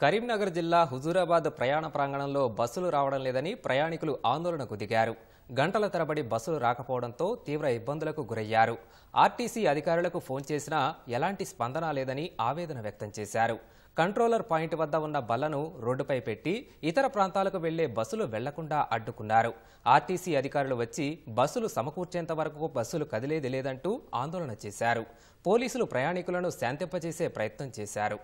కరీంనగర్ జిల్లా హుజూరాబాద్ ప్రయాణ ప్రాంగణంలో బస్సులు రావడం లేదని ప్రయాణికులు ఆందోళనకు దిగారు గంటల తరబడి బస్సులు రాకపోవడంతో తీవ్ర ఇబ్బందులకు గురయ్యారు ఆర్టీసీ అధికారులకు ఫోన్ చేసినా ఎలాంటి స్పందన లేదని ఆవేదన వ్యక్తం చేశారు కంట్రోలర్ పాయింట్ వద్ద ఉన్న బల్లను రోడ్డుపై పెట్టి ఇతర ప్రాంతాలకు వెళ్లే బస్సులు వెళ్లకుండా అడ్డుకున్నారు ఆర్టీసీ అధికారులు వచ్చి బస్సులు సమకూర్చేంత వరకు బస్సులు కదిలేది లేదంటూ ఆందోళన చేశారు పోలీసులు ప్రయాణికులను శాంతింపజేసే ప్రయత్నం చేశారు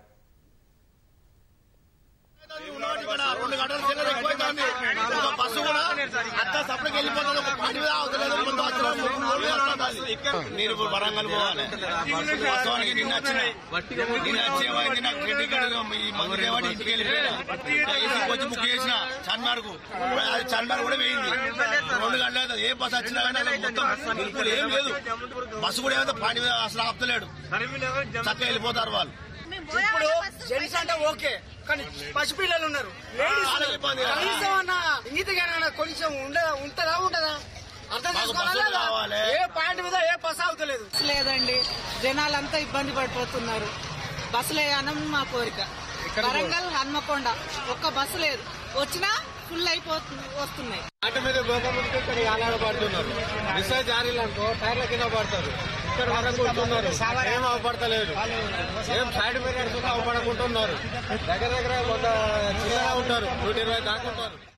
రెండు గంటల చిల్లర ఎక్కువైతుంది ఒక బస్సు కూడా అట్లా సపరేట్ వెళ్ళిపోతుంది ఒక పని మీద అవతలేదు ముందు వస్తున్నాం, ముందు రోజు వస్తున్నాం. నేను ఇప్పుడు వరంగల్ పోవాలి వాస్తవానికి నిన్న వచ్చిన నిన్న వచ్చేవాడికి నాకు క్రెడిట్ కార్డు ఈ మందు లేవాడి ఇంటికి వెళ్ళిపోయినా ఏసీకి వచ్చి బుక్ చేసిన చార్మార్ కు అది చార్మార్ కూడా వేయింది రెండు గంటలు అవుతుంది. ఏ బస్సు వచ్చినా కానీ అలా మొత్తం బిల్కుల్ ఏం లేదు బస్సు కూడా ఏమైతే పని మీద అసలు ఆపుతలేడు చక్కగా వెళ్ళిపోతారు వాళ్ళు ఇప్పుడు జెంట్స్ అంటే ఓకే కానీ పసిపిల్లలు ఉన్నారు లేడీస్ వాళ్ళకి ఇబ్బంది కదా. కనీసం అన్న ఇంగితగానన్నా కొంచెం ఉండదా ఉంటదా ఉంటదా అర్థం మాకు చేసుకోవాలా బస్సులు లేదా? కావాలి. ఏ పాయింట్ మీద ఏ బస్ అవుతలేదు లేదండి జనాలంతా ఇబ్బంది పడిపోతున్నారు బస్సులు వేయాలని మా కోరిక వరంగల్ హన్మకొండ ఒక్క బస్సు లేదు వచ్చినా ఫుల్ అయిపోతుంది వస్తున్నాయి ఆట మీద గోపముడికి ఇక్కడ ఆలాడబడుతున్నారు దిశ జారీలు అనుకో టైర్ల కింద పడతారు ఇక్కడ వరకు కూర్చున్నారు ఏం అవపడతలేదు ఏం సైడ్ మీద అవపడకుంటున్నారు దగ్గర దగ్గర కొంత చిల్లర ఉంటారు నూట ఇరవై దాకా ఉంటారు